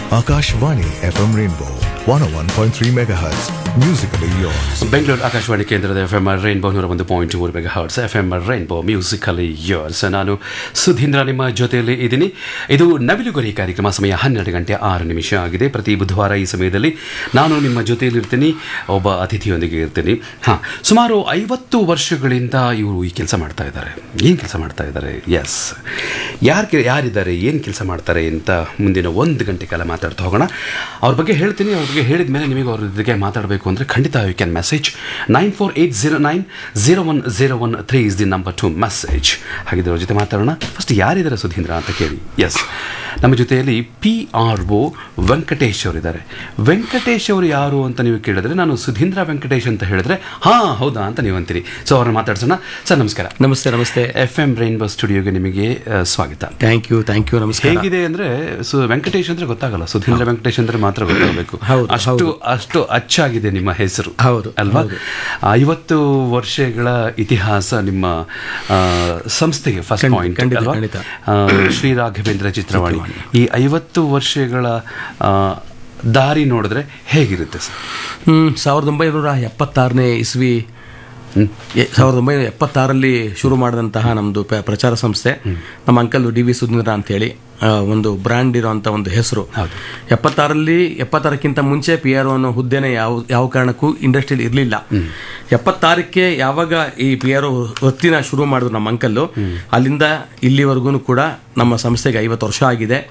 Akashvani FM Rainbow 101.3 MHz. Musically yours. Bengaluru Akashvani ಕೇಂದ್ರದ F M R rainbow ನೂರ ಒಂದು point ಮೂರು mega hertz F M R rainbow musically yours ನಾನು ಸುಧೀಂದ್ರ ನಿಮ್ಮ ಜೊತೆಯಲ್ಲಿ ಇದ್ದೀನಿ ಇದು ನವಿಲುಗರಿ ಕಾರ್ಯಕ್ರಮ ಸಮಯ ಹನ್ನೆರಡು ಗಂಟೆ ಆರು ನಿಮಿಷ ಆಗಿದೆ ಪ್ರತಿ ಬುಧವಾರ ಈ ಸಮಯದಲ್ಲಿ ನಾನು ನಿಮ್ಮ ಜೊತೆಯಲ್ಲಿರ್ತೀನಿ ಒಬ್ಬ ಅತಿಥಿಯೊಂದಿಗೆ ಇರ್ತೀನಿ ಹಾಂ ಸುಮಾರು ಐವತ್ತು ವರ್ಷಗಳಿಂದ ಇವರು ಈ ಕೆಲಸ ಮಾಡ್ತಾ ಇದ್ದಾರೆ ಏನು ಕೆಲಸ ಮಾಡ್ತಾ ಇದ್ದಾರೆ ಎಸ್ ಯಾರು ಯಾರಿದ್ದಾರೆ ಏನು ಕೆಲಸ ಮಾಡ್ತಾರೆ ಅಂತ ಮುಂದಿನ ಒಂದು ಗಂಟೆ ಕಾಲ ಮಾತಾಡ್ತಾ ಹೋಗೋಣ ಅವ್ರ ಬಗ್ಗೆ ಹೇಳ್ತೀನಿ ಅವ್ರ ಬಗ್ಗೆ ಹೇಳಿದ ಮೇಲೆ ನಿಮಗೆ ಅವ್ರ ಜೊತೆಗೆ ಮಾತಾಡಬೇಕು ಅಂದರೆ ಖಂಡಿತ you can message nine four eight zero nine zero one zero one three is the number to message ಹಾಗಿದ್ರೆ ಅವ್ರ ಜೊತೆ ಮಾತಾಡೋಣ ಫಸ್ಟ್ ಯಾರಿದ್ದಾರೆ ಸುಧೀಂದ್ರ ಅಂತ ಕೇಳಿ ಎಸ್ ನಮ್ಮ ಜೊತೆಯಲ್ಲಿ ಪಿ ಆರ್ ಒ ವೆಂಕಟೇಶ್ ಅವರಿದ್ದಾರೆ ವೆಂಕಟೇಶ್ ಅವರು ಯಾರು ಅಂತ ನೀವು ಕೇಳಿದ್ರೆ ನಾನು ಸುಧೀಂದ್ರ ವೆಂಕಟೇಶ್ ಅಂತ ಹೇಳಿದ್ರೆ ಹಾಂ ಹೌದಾ ಅಂತ ನೀವು ಅಂತೀರಿ ಸೊ ಅವ್ರನ್ನ ಮಾತಾಡ್ಸೋಣ ಸರ್ ನಮಸ್ಕಾರ ನಮಸ್ತೆ ನಮಸ್ತೆ ಎಫ್ ಎಂ ರೈನ್ಬೋ ಸ್ಟುಡಿಯೋಗೆ ನಿಮಗೆ ಆ, ಸ್ವಾಗತ ಥ್ಯಾಂಕ್ ಯು ಥ್ಯಾಂಕ್ ಯು ನಮಸ್ಕಾರ ಹೇಗಿದೆ ಅಂದ್ರೆ ಸು ವೆಂಕಟೇಶ್ ಅಂದ್ರೆ ಗೊತ್ತಾಗಲ್ಲ ಸುಧೀಂದ್ರ ವೆಂಕಟೇಶ್ ಅಂದ್ರೆ ಮಾತ್ರ ಗೊತ್ತಾಗಬೇಕು ಹೌದು, ಅಷ್ಟು ಅಷ್ಟು ಅಚ್ಚಾಗಿದೆ ನಿಮ್ಮ ಹೆಸರು ಹೌದು, ಅಲ್ವಾ ಹೌದು. ಐವತ್ತು ವರ್ಷಗಳ ಇತಿಹಾಸ ನಿಮ್ಮ ಆ, ಸಂಸ್ಥೆಗೆ ಫಸ್ಟ್ ಖಂಡಿತ, ಪಾಯಿಂಟ್ ಖಂಡಿತ, ಅಲ್ವಾ ಖಂಡಿತ. ಆ, ಶ್ರೀ ರಾಘವೇಂದ್ರ ಚಿತ್ರವಾಣಿ ಈ ಐವತ್ತು ವರ್ಷಗಳ ಆ, ದಾರಿ ನೋಡಿದ್ರೆ ಹೇಗಿರುತ್ತೆ ಸರ್ ಹ್ಮ್ ಸಾವಿರದ ಒಂಬೈನೂರ ಎಪ್ಪತ್ತಾರನೇ ಇಸ್ವಿ ಎ- ಸಾವಿರದ ಒಂಬೈನೂರ ಎಪ್ಪತ್ತಾರಲ್ಲಿ ಶುರು ಮಾಡಿದಂತಹ ನಮ್ಮದು ಪ್ರಚಾರ ಸಂಸ್ಥೆ ನಮ್ಮ ಅಂಕಲ್ ಡಿ ವಿ ಸುಧೀಂದ್ರ ಅಂತೇಳಿ ಆ, ಒಂದು ಬ್ರ್ಯಾಂಡ್ ಇರೋಂಥ ಒಂದು ಹೆಸರು ಎಪ್ಪತ್ತಾರಲ್ಲಿ ಎಪ್ಪತ್ತಾರಕ್ಕಿಂತ ಮುಂಚೆ ಪಿ ಆರ್ ಅನ್ನೋ ಹುದ್ದೆನೇ ಯಾವ ಯಾವ ಕಾರಣಕ್ಕೂ ಇಂಡಸ್ಟ್ರಿಯಲ್ಲಿ ಇರಲಿಲ್ಲ ಎಪ್ಪತ್ತಾರಕ್ಕೆ ಯಾವಾಗ ಈ ಪಿ ಆರ್ ವೃತ್ತಿನ ಶುರು ಮಾಡಿದ್ರು ನಮ್ಮ ಅಂಕಲ್ಲು ಅಲ್ಲಿಂದ ಇಲ್ಲಿವರೆಗೂ ಕೂಡ ನಮ್ಮ ಸಂಸ್ಥೆಗೆ ಐವತ್ತು ವರ್ಷ ಆಗಿದೆ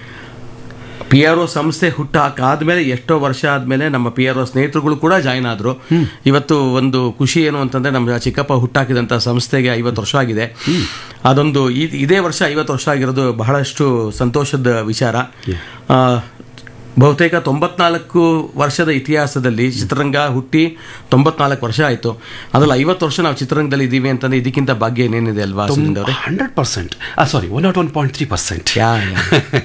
ಪಿ ಆರ್ ಒ ಸಂಸ್ಥೆ ಹುಟ್ಟು ಹಾಕಾದ್ಮೇಲೆ ಎಷ್ಟೋ ವರ್ಷ ಆದ್ಮೇಲೆ ನಮ್ಮ ಪಿ ಆರ್ ಒ ಸ್ನೇಹಿತರುಗಳು ಕೂಡ ಜಾಯ್ನ್ ಆದ್ರು ಇವತ್ತು ಒಂದು ಖುಷಿ ಏನು ಅಂತಂದ್ರೆ ನಮ್ಮ ಚಿಕ್ಕಪ್ಪ ಹುಟ್ಟಾಕಿದಂತ ಸಂಸ್ಥೆಗೆ ಐವತ್ತು ವರ್ಷ ಆಗಿದೆ ಅದೊಂದು ಇ- ಇದೇ ವರ್ಷ ಐವತ್ತು ವರ್ಷ ಆಗಿರೋದು ಬಹಳಷ್ಟು ಸಂತೋಷದ ವಿಚಾರ ಆ, ಬಹುತೇಕ ತೊಂಬತ್ನಾಲ್ಕು ವರ್ಷದ ಇತಿಹಾಸದಲ್ಲಿ ಚಿತ್ರರಂಗ ಹುಟ್ಟಿ ತೊಂಬತ್ನಾಲ್ಕು ವರ್ಷ ಆಯ್ತು ಅದ್ರಲ್ಲಿ ಐವತ್ತು ವರ್ಷ ನಾವು ಚಿತ್ರರಂಗದಲ್ಲಿ ಇದ್ದೀವಿ ಅಂತಂದ್ರೆ ಇದಕ್ಕಿಂತ ಭಾಗ್ಯ ಏನೇನಿದೆ ಅಲ್ವಾ ಸುನಿಲ್ ಅವರೇ hundred percent sorry one not one point three percent yeah, yeah.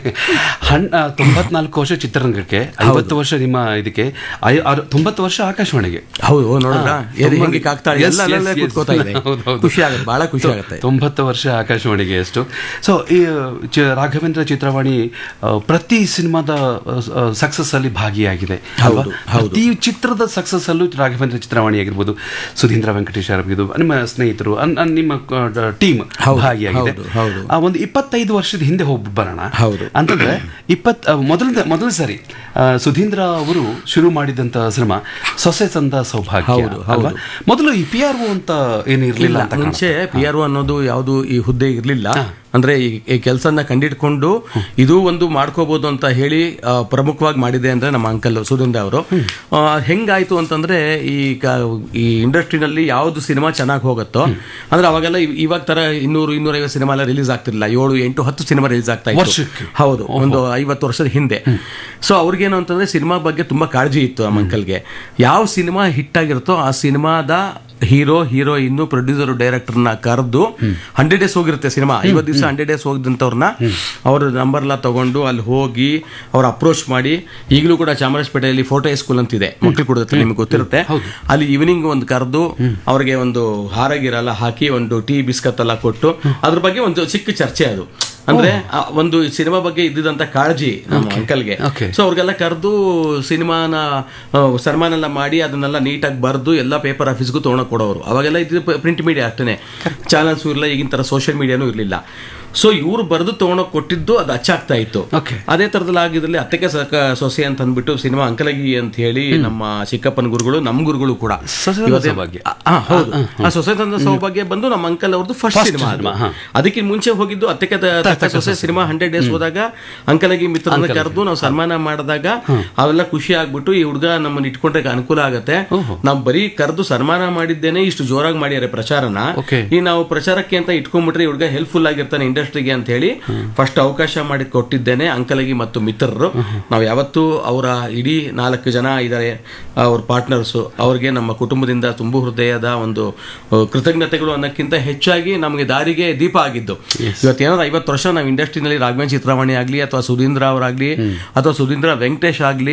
ಹಣ್ ಆ, ತೊಂಬತ್ನಾಲ್ಕು ವರ್ಷ ಚಿತ್ರರಂಗಕ್ಕೆ ಐವತ್ತು ವರ್ಷ ನಿಮ್ಮ ಇದಕ್ಕೆ ಐ- ಆರು- ತೊಂಬತ್ತು ವರ್ಷ ಆಕಾಶವಾಣಿಗೆ ಹೌದು ನೋಡಿದ್ರ ತುಂಬ- ಹೆಂಗೆ ಕಾಕ್ತಾಳೆ Yes, ಎಲ್ಲ yes, ಅಲ್ಲಲ್ಲೇ yes. ಕೂತ್ಕೋತಾ ಇದೆ ಹೌದು, ಹೌದು. ಖುಷಿ ಆಗುತ್ತೆ ಬಹಳ ಖುಷಿ ತೊ- ಆಗುತ್ತೆ ತೊಂಬತ್ತು ವರ್ಷ ಆಕಾಶವಾಣಿಗೆ ಎಷ್ಟು ಸೊ ಈ ಚ- ರಾಘವೇಂದ್ರ ಚಿತ್ರವಾಣಿ ಆ, ಪ್ರತಿ ಸಿನಿಮಾದ ಸಕ್ಸಸ್ ಅಲ್ಲಿ ಭಾಗಿಯಾಗಿದೆ ಅಲ್ವಾ? ಹೌದು, ಹೌದು. ಪ್ರತಿ ಚಿತ್ರದ ಸಕ್ಸಸ್ ಅಲ್ಲೂ ರಾಘವೇಂದ್ರ ಚಿತ್ರವಾಣಿ ಆಗಿರ್ಬೋದು ಸುಧೀಂದ್ರ ವೆಂಕಟೇಶ್ ಆಗಿರ್ಬೋದು ನಿಮ್ಮ ಸ್ನೇಹಿತರು ಅನ್- ಅನ್- ನಿಮ್ಮ ಟೀಮ್ ಹೌದು, ಭಾಗಿಯಾಗಿದೆ ಹೌದು, ಹೌದು. ಆ ಒಂದು ಇಪ್ಪತ್ತೈದು ವರ್ಷದ ಹಿಂದೆ ಹೋಗಿ ಬರೋಣ ಹೌದು. ಅಂತಂದ್ರೆ ಇಪ್ಪತ್ ಆ, ಮೊದಲ ಮೊದಲ ಸರಿ ಆ, ಸುಧೀಂದ್ರ ಅವರು ಶುರು ಮಾಡಿದಂತ ಸಿನಿಮಾ ಸೊಸೆ ಸಂದ ಸೌಭಾಗ್ಯ ಹೌದು, ಅಲ್ವಾ ಮೊದಲು ಈ ಪಿ ಆರ್ ಅಂತ ಏನು ಇರಲಿಲ್ಲ ಇಲ್ಲ ಅಂತ ಮುಂಚೆ ಪಿ ಆರ್ ಅನ್ನೋದು ಯಾವುದು ಈ ಹುದ್ದೆ ಇರಲಿಲ್ಲ ಅಂದ್ರೆ ಈ ಈ ಕೆಲಸನ ಕಂಡಿಡ್ಕೊಂಡು ಇದು ಒಂದು ಮಾಡ್ಕೋಬಹುದು ಅಂತ ಹೇಳಿ ಆ, ಪ್ರಮುಖವಾಗಿ ಮಾಡಿದೆ ಅಂದ್ರೆ ನಮ್ಮ ಅಂಕಲ್ ಸುಧೀಂದ್ರ ಅವರು ಆ, ಹೆಂಗಾಯ್ತು ಅಂತಂದ್ರೆ ಈ ಕ- ಈ ಇಂಡಸ್ಟ್ರಿನಲ್ಲಿ ಯಾವ್ದು ಸಿನಿಮಾ ಚೆನ್ನಾಗಿ ಹೋಗುತ್ತೋ ಅಂದ್ರೆ ಅವಾಗೆಲ್ಲ ಇವ್- ಇವಾಗ ತರ ಇನ್ನೂರು ಇನ್ನೂರೈವತ್ತು ಸಿನಿಮಾ ಎಲ್ಲ ರಿಲೀಸ್ ಆಗ್ತಿರ್ಲಿಲ್ಲ ಏಳು ಎಂಟು ಹತ್ತು ಸಿನಿಮಾ ರಿಲೀಸ್ ಆಗ್ತಾ ಇತ್ತು ವರ್ಷಕ್ಕೆ? ಹೌದು ಒಂದು ಐವತ್ತು ವರ್ಷದ ಹಿಂದೆ ಸೊ ಅವ್ರಿಗೇನು ಅಂತಂದ್ರೆ ಸಿನಿಮಾ ಬಗ್ಗೆ ತುಂಬಾ ಕಾಳಜಿ ಇತ್ತು ನಮ್ಮ ಅಂಕಲ್ಗೆ ಯಾವ ಸಿನಿಮಾ ಹಿಟ್ ಆಗಿರುತ್ತೋ ಆ ಸಿನಿಮಾದ ಹೀರೋ ಹೀರೋಯಿನ್ ಪ್ರೊಡ್ಯೂಸರ್ ಡೈರೆಕ್ಟರ್ನ ಕರೆದು ಹಂಡ್ರೆಡ್ ಡೇಸ್ ಹೋಗಿರುತ್ತೆ ಸಿನಿಮಾ ಐವತ್ತು ದಿವಸ ಹಂಡ್ರೆಡ್ ಡೇಸ್ ಹೋಗಿದಂಥವ್ರನ್ನ ಅವ್ರ ನಂಬರ್ ಎಲ್ಲ ತಗೊಂಡು ಅಲ್ಲಿ ಹೋಗಿ ಅವ್ರ ಅಪ್ರೋಚ್ ಮಾಡಿ ಈಗಲೂ ಕೂಡ ಚಾಮರಾಜಪೇಟೆಯಲ್ಲಿ ಫೋಟೋ ಸ್ಕೂಲ್ ಅಂತಿದೆ ಮಕ್ಳು ಕೂಡ ನಿಮ್ಗೆ ಗೊತ್ತಿರುತ್ತೆ ಅಲ್ಲಿ ಈವ್ನಿಂಗ್ ಒಂದು ಕರೆದು ಅವ್ರಿಗೆ ಒಂದು ಹಾರಗಿರಲ್ಲ ಹಾಕಿ ಒಂದು ಟೀ ಬಿಸ್ಕತ್ ಎಲ್ಲ ಕೊಟ್ಟು ಅದ್ರ ಬಗ್ಗೆ ಒಂದು ಚಿಕ್ಕ ಚರ್ಚೆ ಅದು ಅಂದ್ರೆ ಆ ಒಂದು ಸಿನಿಮಾ ಬಗ್ಗೆ ಇದ್ದಿದಂತ ಕಾಳಜಿ ನಮ್ಮ ಅಂಕಲ್ಗೆ Okay. ಸೊ ಅವ್ರಿಗೆಲ್ಲ ಕರೆದು ಸಿನಿಮಾನ ಆ, ಸನ್ಮಾನ ಎಲ್ಲ ಮಾಡಿ ಅದನ್ನೆಲ್ಲ ನೀಟಾಗಿ ಬರೆದು ಎಲ್ಲ ಪೇಪರ್ ಆಫೀಸ್ಗೂ ತೊಗೊಂಡು ಕೊಡೋರು ಅವಾಗೆಲ್ಲ ಇದು ಪ್ರಿಂಟ್ ಮೀಡಿಯಾ ಅಷ್ಟೇ ಚಾನಲ್ಸ್ ಇರಲಿಲ್ಲ ಈಗಿನ ತರ ಸೋಷಿಯಲ್ ಮೀಡಿಯಾನೂ ಇರಲಿಲ್ಲ ಸೊ ಇವ್ರು ಬರೆದು ತೊಗೊಂಡೋಗಿ ಕೊಟ್ಟಿದ್ದು ಅದು ಅಚ್ಚಾಗ್ತಾ ಇತ್ತು Okay. ಅದೇ ತರದಲ್ಲಿ ಆಗಿದ್ರಲ್ಲಿ ಅತ್ತಕ್ಕೆ ಸಕ ಸೊಸೆ ಅಂತ ಅಂದ್ಬಿಟ್ಟು ಸಿನಿಮಾ ಅಂಕಲಗಿ ಅಂತ ಹೇಳಿ ನಮ್ಮ ಚಿಕ್ಕಪ್ಪನ ಗುರುಗಳು ನಮ್ಮ ಗುರುಗಳು ಕೂಡ ಸೊಸೆ ತಂದ ಇವತ್ತೇ- ಸೌಭಾಗ್ಯ. ಆ, ಆ, ಹೌದು ಆ ಸೊಸೆ ತಂದ ಸೌಭಾಗ್ಯ ಬಂದು ನಮ್ಮ ಅಂಕಲ್ ಅವ್ರದ್ದು ಫಸ್ಟ್ First ಸಿನಿಮಾ cinema, ಹಾ. ಅದಕ್ಕೆ ಮುಂಚೆ ಹೋಗಿದ್ದು ಅತ್ತಕ್ಕೆ ತ- ತಕ್ಕ ಸೊಸೆ ಸಿನಿಮಾ ಹಂಡ್ರೆಡ್ ಡೇಸ್ ಹೋದಾಗ ಅಂಕಲಗಿ ಮಿತ್ರನ ಕರೆದು ನಾವು ಸನ್ಮಾನ ಮಾಡಿದಾಗ ಅವೆಲ್ಲ ಖುಷಿ ಆಗ್ಬಿಟ್ಟು ಈ ಹುಡುಗ ನಮ್ಮನ್ನ ಇಟ್ಕೊಂಡ್ರೆ ಅನುಕೂಲ ಆಗತ್ತೆ ನಾವು ಬರೀ ಕರೆದು ಸನ್ಮಾನ ಮಾಡಿದ್ದೇನೆ ಇಷ್ಟು ಜೋರಾಗಿ ಮಾಡ್ಯಾರೆ ಪ್ರಚಾರನ Okay. ಈ ನಾವು ಪ್ರಚಾರಕ್ಕೆ ಅಂತ ಇಟ್ಕೊಂಡ್ಬಿಟ್ರೆ ಈ ಹುಡುಗ ಹೆಲ್ಪ್ಫುಲ್ ಆಗಿರ್ತಾನೆ ಇಂಡಸ್ಟ್ರಿಗೆ ಅಂತ ಹೇಳಿ ಫಸ್ಟ್ ಅವಕಾಶ ಮಾಡಿ ಕೊಟ್ಟಿದ್ದೇನೆ ಅಂಕಲಗಿ ಮತ್ತು ಮಿತ್ರರು ನಾವು ಯಾವತ್ತೂ ಅವರ ಇಡೀ ನಾಲ್ಕು ಜನ ಇದ್ದಾರೆ ಅವ್ರ ಪಾರ್ಟ್ನರ್ಸ್ ಅವ್ರಿಗೆ ನಮ್ಮ ಕುಟುಂಬದಿಂದ ತುಂಬು ಹೃದಯದ ಒಂದು ಆ, ಕೃತಜ್ಞತೆಗಳು ಅನ್ನೋಕ್ಕಿಂತ ಹೆಚ್ಚಾಗಿ ನಮಗೆ ದಾರಿಗೆ ದೀಪ ಆಗಿದ್ದು ಇವತ್ತೇನಾದ್ರು ಐವತ್ತು ವರ್ಷ ನಾವು ಇಂಡಸ್ಟ್ರಿನಲ್ಲಿ ರಾಘವೇಂದ್ರ ಚಿತ್ರವಾಣಿ ಆಗ್ಲಿ ಅಥವಾ ಸುಧೀಂದ್ರ ಅವರಾಗ್ಲಿ ಅಥವಾ ಸುಧೀಂದ್ರ ವೆಂಕಟೇಶ್ ಆಗ್ಲಿ